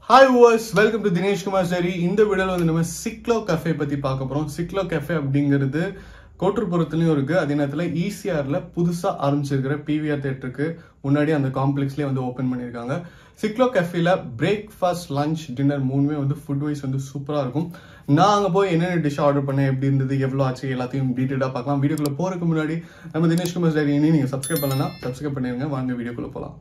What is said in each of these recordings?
hi வாஸ் welcome to Dinesh Kumar சரி இந்த வீடியோவில் வந்து நம்ம சிக்லோ கஃபே பற்றி பார்க்க போகிறோம் சிக்லோ கஃபே அப்படிங்கிறது கோட்டூர்புரத்துலையும் இருக்கு அதே நேரத்தில் ஈசிஆரில் புதுசாக ஆரம்பிச்சிருக்கிற பிவிஆர் தேட்டருக்கு முன்னாடி அந்த காம்ப்ளெக்ஸ்லேயே வந்து ஓப்பன் பண்ணியிருக்காங்க சிக்லோ கஃபேல பிரேக்ஃபாஸ்ட் லஞ்ச் டின்னர் மூணுமே வந்து ஃபுட் வைஸ் வந்து சூப்பராக இருக்கும் நான் அங்கே போய் என்னென்ன டிஷ் ஆர்டர் பண்ணேன் எப்படி இருந்தது எவ்வளோ ஆச்சு எல்லாத்தையும் டீட்டெயிலாக பார்க்கலாம் வீடியோக்குள்ளே போகிறதுக்கு முன்னாடி நம்ம தினேஷ் குமார் சரி இனி நீங்கள் சப்ஸ்கிரைப் பண்ணலன்னா சப்ஸ்கிரைப் பண்ணிருங்க வாங்க வீடியோக்குள்ளே போகலாம்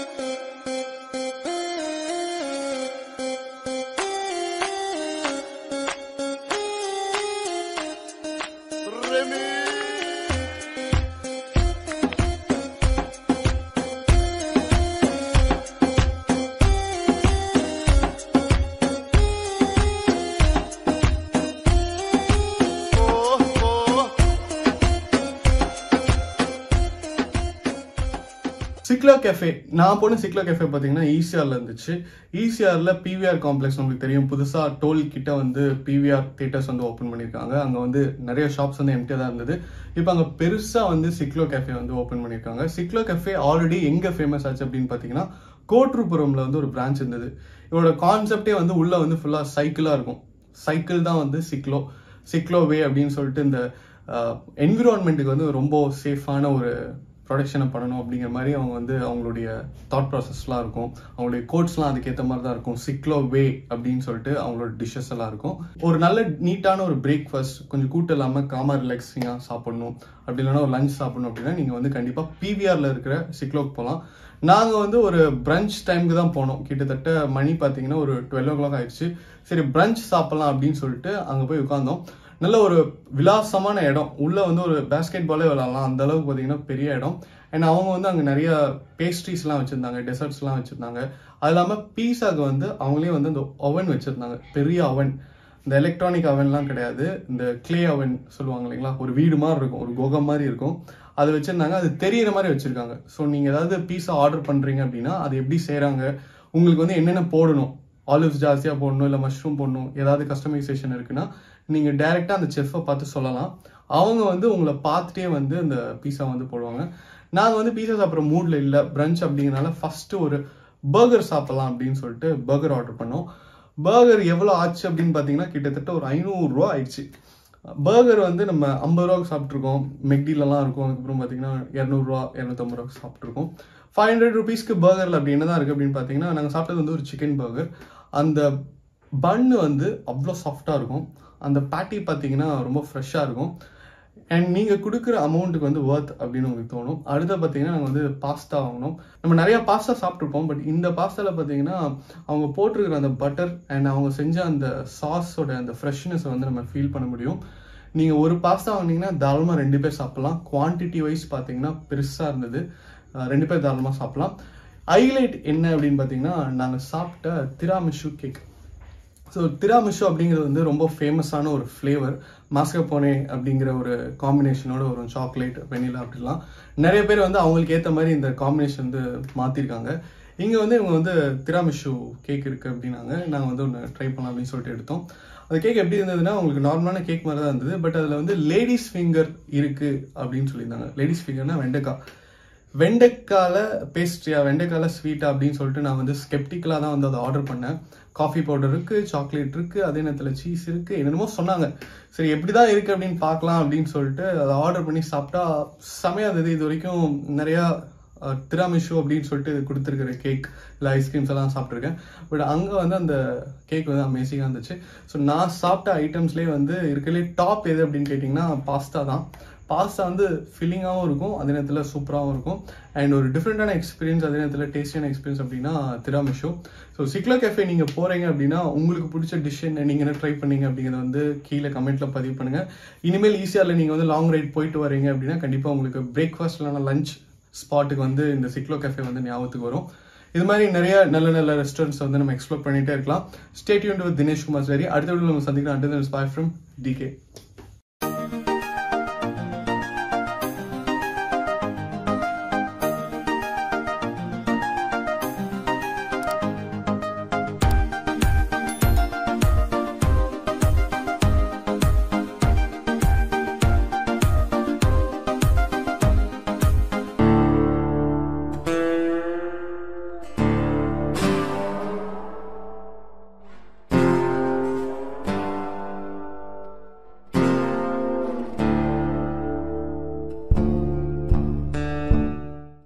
சிக்லோ கேஃபே நான் போன சிக்லோ கேஃபே பார்த்தீங்கன்னா ஈசிஆர்ல இருந்துச்சு ஈசிஆர்ல பிவிஆர் காம்ப்ளெக்ஸ் உங்களுக்கு தெரியும் புதுசா டோல் கிட்ட வந்து பிவிஆர் தியேட்டர்ஸ் வந்து ஓப்பன் பண்ணியிருக்காங்க அங்க வந்து நிறைய ஷாப்ஸ் வந்து எம்டியா தான் இருந்தது இப்போ அங்க பெருசா வந்து சிக்லோ கேஃபே வந்து ஓப்பன் பண்ணியிருக்காங்க சிக்லோ கேஃபே ஆல்ரெடி எங்க ஃபேமஸ் ஆச்சு அப்படின்னு பார்த்தீங்கன்னா கோட்ருபுரம்ல வந்து ஒரு பிரான்ச் இருந்தது இவரோட கான்செப்டே வந்து உள்ள வந்து ஃபுல்லா சைக்கிளா இருக்கும் சைக்கிள் தான் வந்து சிக்லோ சிக்லோ வே அப்படின்னு சொல்லிட்டு இந்த என்விரான்மெண்ட்டுக்கு வந்து ரொம்ப சேஃபான ஒரு ப்ரொடக்ஷனை பண்ணணும் அப்படிங்கிற மாதிரி அவங்க வந்து அவங்களுடைய தாட் ப்ராசஸ்லாம் இருக்கும் அவங்களுடைய கோட்ஸ்லாம் அதுக்கேற்ற மாதிரி தான் இருக்கும் சிக்லோ வே அப்படின்னு சொல்லிட்டு அவங்களோட டிஷ்ஷஸ் எல்லாம் இருக்கும் ஒரு நல்ல நீட்டான ஒரு பிரேக்ஃபாஸ்ட் கொஞ்சம் கூட்டம் இல்லாமல் காமா ரிலாக்ஸிங்காக சாப்பிடணும் அப்படி இல்லைன்னா ஒரு லஞ்ச் சாப்பிடணும் அப்படின்னா நீங்கள் வந்து கண்டிப்பாக பிவிஆரில் இருக்கிற சிக்லோக்கு போகலாம் நாங்கள் வந்து ஒரு பிரஞ்ச் டைமுக்கு தான் போனோம் கிட்டத்தட்ட மணி பார்த்தீங்கன்னா ஒரு டுவெல் ஓ கிளாக் ஆயிடுச்சு சரி பிரஞ்ச் சாப்பிடலாம் அப்படின்னு சொல்லிட்டு அங்கே போய் உட்காந்தோம் நல்ல ஒரு விலாசமான இடம் உள்ள வந்து ஒரு பேஸ்கெட் பாலே விளாடலாம் அந்த அளவுக்கு பார்த்தீங்கன்னா பெரிய இடம் அண்ட் அவங்க வந்து அங்கே நிறைய பேஸ்ட்ரிஸ்லாம் வச்சிருந்தாங்க டெசர்ட்ஸ்லாம் வச்சிருந்தாங்க அது இல்லாமல் பீஸாக்கு வந்து அவங்களே வந்து அந்த ஓவன் வச்சிருந்தாங்க பெரிய அவன் இந்த எலக்ட்ரானிக் அவன்லாம் கிடையாது இந்த கிளே அவன் சொல்லுவாங்க இல்லைங்களா ஒரு வீடு மாதிரி இருக்கும் ஒரு குகை மாதிரி இருக்கும் அது வச்சிருந்தாங்க அது தெரியற மாதிரி வச்சிருக்காங்க ஸோ நீங்கள் ஏதாவது பீஸா ஆர்டர் பண்ணுறீங்க அப்படின்னா அது எப்படி செய்கிறாங்க உங்களுக்கு வந்து என்னென்ன போடணும் ஆலிவ்ஸ் ஜாஸ்தியாக போடணும் இல்லை மஷ்ரூம் போடணும் ஏதாவது கஸ்டமைசேஷன் இருக்குன்னா நீங்கள் டைரெக்டாக அந்த செஃப்பை பார்த்து சொல்லலாம் அவங்க வந்து உங்களை பார்த்துட்டே வந்து அந்த பீஸா வந்து போடுவாங்க நாங்கள் வந்து பீஸா சாப்பிட்ற மூடில் இல்லை பிரஞ்ச் அப்படிங்கிறனால ஃபஸ்ட்டு ஒரு பர்கர் சாப்பிடலாம் அப்படின்னு சொல்லிட்டு பர்கர் ஆர்டர் பண்ணோம் பர்கர் எவ்வளோ ஆச்சு அப்படின்னு பார்த்தீங்கன்னா கிட்டத்தட்ட ஒரு ஐநூறுரூவா ஆயிடுச்சு பர்கர் வந்து நம்ம ஐம்பது ரூபாய்க்கு சாப்பிட்ருக்கோம் மெக்டிலலாம் இருக்கும் அதுக்கப்புறம் பார்த்தீங்கன்னா இரநூறுவா இரநூத்தம்பது ரூபாய்க்கு சாப்பிட்ருக்கோம் ஃபைவ் ஹண்ட்ரட் ருபீஸ்க்கு பர்கரில் அப்படி என்ன தான் இருக்குது அப்படின்னு பார்த்தீங்கன்னா நாங்கள் சாப்பிட்டது வந்து ஒரு சிக்கன் பர்கர் அந்த பன்னு வந்து அவ்வளோ சாஃப்டாக இருக்கும் அந்த பேட்டி பார்த்தீங்கன்னா ரொம்ப ஃப்ரெஷ்ஷாக இருக்கும் அண்ட் நீங்கள் கொடுக்குற அமௌண்ட்டுக்கு வந்து ஒர்த் அப்படின்னு உங்களுக்கு தோணும் அடுத்து பார்த்தீங்கன்னா நாங்கள் வந்து பாஸ்தா வாங்கினோம் நம்ம நிறையா பாஸ்தா சாப்பிட்ருப்போம் பட் இந்த பாஸ்தாவில் பார்த்தீங்கன்னா அவங்க போட்டிருக்கிற அந்த பட்டர் அண்ட் அவங்க செஞ்ச அந்த சாஸோட அந்த ஃப்ரெஷ்னஸை வந்து நம்ம ஃபீல் பண்ண முடியும் நீங்கள் ஒரு பாஸ்தா வாங்கினீங்கன்னா தாராளமாக ரெண்டு பேர் சாப்பிட்லாம் குவான்டிட்டி வைஸ் பார்த்தீங்கன்னா பெருசாக இருந்தது ரெண்டு பேர் தாராளமாக சாப்பிட்லாம் ஹைலைட் என்ன அப்படின்னு பார்த்தீங்கன்னா நாங்கள் சாப்பிட்ட திராமிஷு கேக் ஸோ திராமிஷு அப்படிங்கிறது வந்து ரொம்ப ஃபேமஸான ஒரு ஃப்ளேவர் மாஸ்கப்போனே அப்படிங்கிற ஒரு காம்பினேஷனோட வரும் சாக்லேட் வெனிலா அப்படிலாம் நிறைய பேர் வந்து அவங்களுக்கு ஏற்ற மாதிரி இந்த காம்பினேஷன் வந்து மாற்றிருக்காங்க இங்கே வந்து இவங்க வந்து திராமிஷு கேக் இருக்குது அப்படின்னாங்க நாங்கள் வந்து ஒன்று ட்ரை பண்ணலாம் அப்படின்னு சொல்லிட்டு எடுத்தோம் அந்த கேக் எப்படி இருந்ததுன்னா உங்களுக்கு நார்மலான கேக் மாதிரி தான் இருந்தது பட் அதில் வந்து லேடிஸ் ஃபிங்கர் இருக்குது அப்படின்னு சொல்லியிருந்தாங்க லேடிஸ் ஃபிங்கர்னா வெண்டைக்காய் வெண்டைக்கால பேஸ்ட்ரியா வெண்டைக்கால ஸ்வீட்டா அப்படின்னு சொல்லிட்டு நான் வந்து ஸ்கெப்டிக்கலாக தான் வந்து அதை ஆர்டர் பண்ணேன் காஃபி பவுடர் இருக்கு சாக்லேட் இருக்கு அதே நேரத்தில் சீஸ் இருக்கு என்னென்னமோ சொன்னாங்க சரி எப்படிதான் இருக்கு அப்படின்னு பார்க்கலாம் அப்படின்னு சொல்லிட்டு அதை ஆர்டர் பண்ணி சாப்பிட்டா செமையா இருந்தது இது வரைக்கும் நிறையா திராமிஷு அப்படின்னு சொல்லிட்டு கொடுத்துருக்கிற கேக் இல்லை ஐஸ்கிரீம்ஸ் எல்லாம் சாப்பிட்ருக்கேன் பட் அங்கே வந்து அந்த கேக் வந்து அமேசிங்காக இருந்துச்சு ஸோ நான் சாப்பிட்ட ஐட்டம்ஸ்லேயே வந்து இருக்கிறதுலே டாப் எது அப்படின்னு கேட்டிங்கன்னா பாஸ்தா தான் பாஸ்தா வந்து ஃபில்லிங்காகவும் இருக்கும் அதே நேரத்தில் சூப்பராகவும் இருக்கும் அண்ட் ஒரு டிஃப்ரெண்டான எக்ஸ்பீரியன்ஸ் அதே நேரத்தில் டேஸ்டியான எக்ஸ்பீரியன்ஸ் அப்படின்னா திராமிஷோ ஸோ சிக்லோ கேஃபே நீங்கள் போகிறீங்க அப்படின்னா உங்களுக்கு பிடிச்ச டிஷ் என்ன நீங்கள் என்ன ட்ரை பண்ணீங்க அப்படிங்கிறத வந்து கீழே கமெண்ட்டில் பதிவு பண்ணுங்கள் இனிமேல் ஈஸியாக நீங்கள் வந்து லாங் ரைட் போயிட்டு வரீங்க அப்படின்னா கண்டிப்பாக உங்களுக்கு பிரேக்ஃபாஸ்ட் இல்லைனா லஞ்ச் ஸ்பாட்டுக்கு வந்து இந்த சிக்லோ கேஃபே வந்து ஞாபகத்துக்கு வரும் இது மாதிரி நிறைய நல்ல நல்ல ரெஸ்டாரண்ட்ஸ் வந்து நம்ம எக்ஸ்ப்ளோர் பண்ணிட்டே இருக்கலாம் ஸ்டேட்யூன் வித் தினேஷ் குமார் சரி அடுத்த வீடியோ நம்ம சந்திக்கலாம் அண்டர் பாய் ஃப்ரம் டிகே